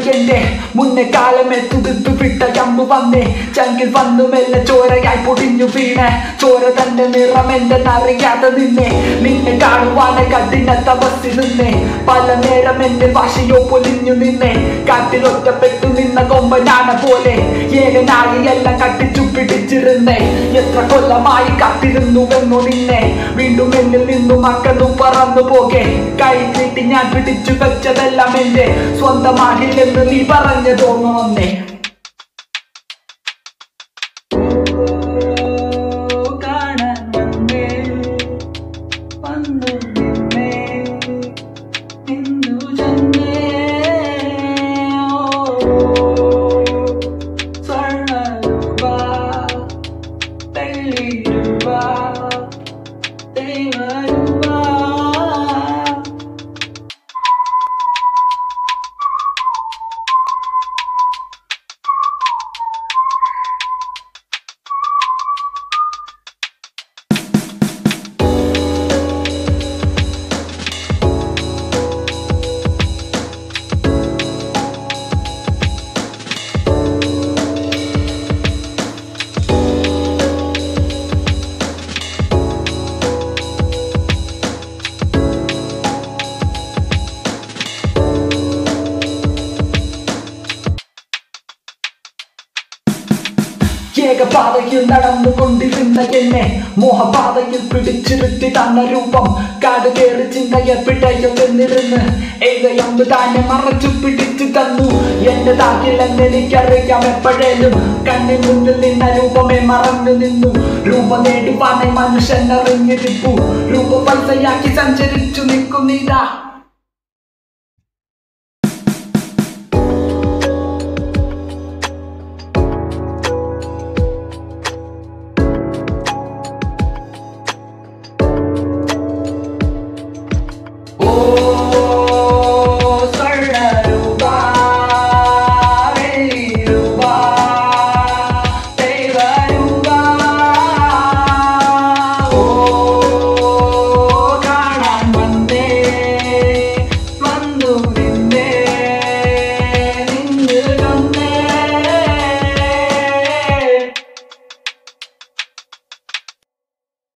എന്റെ മുന്നേ കാലമേ തുതിർത്തു വിട്ട കമ്പ് വന്നേ ചങ്കിൽ വന്നു മെല്ലെ ചോരയായി പൊടിഞ്ഞു വീണേ ചോര തന്റെ നിറം എന്തെന്നറിയാതെ നിന്നെ നിന്നെ കാണുവാനെ കഠിന തപസ്സിൽ നിന്നേ പല നേരം എന്റെ ഭാഷയോ പൊലിഞ്ഞു നിന്നേ കാട്ടിൽ ഒറ്റപ്പെട്ടു നിന്ന കൊമ്പനാന പോലെ ഏകനായി എല്ലാം കട്ടിച്ചു പിടിച്ചിരുന്നേ എത്ര കൊല്ലമായി കാത്തിരുന്നുവെന്നു നിന്നെ വീണ്ടും എന്നിൽ നിന്നും മക്കളും പറന്നു പോകെ കൈ നീട്ടി ഞാൻ പിടിച്ചു വെച്ചതെല്ലാം എന്റെ സ്വന്തമാകില്ലെന്ന് നീ പറഞ്ഞു തോന്നുന്നേ കാണാൻ വന്നേ വന്നു നിന്നേ നിന്നു ചെന്നേ സ്വർണ്ണരൂപ തെള്ളിരൂപ ദൈവരൂപ ഏകപാതയിൽ നടന്നുകൊണ്ടിരുന്ന എന്നെ മോഹപാതയിൽ പിടിച്ചിരുത്തി തന്ന രൂപം കാട് കയറി ചിന്തയെ പിടയിൽ നിന്നിരുന്ന് ഏകയമ്പ് താനെ മറച്ചു പിടിച്ചു തന്നു എന്റെ താക്കില്ലെന്ന് എനിക്കറിയാം എപ്പോഴേലും കണ്ണിൽ മുന്നിൽ നിന്ന രൂപമേ മറന്നു നിന്നു രൂപ നേടുവാനായി മനുഷ്യൻ അറിഞ്ഞിരിപ്പു രൂപ പൈസയാക്കി സഞ്ചരിച്ചു നിൽക്കുന്നില്ല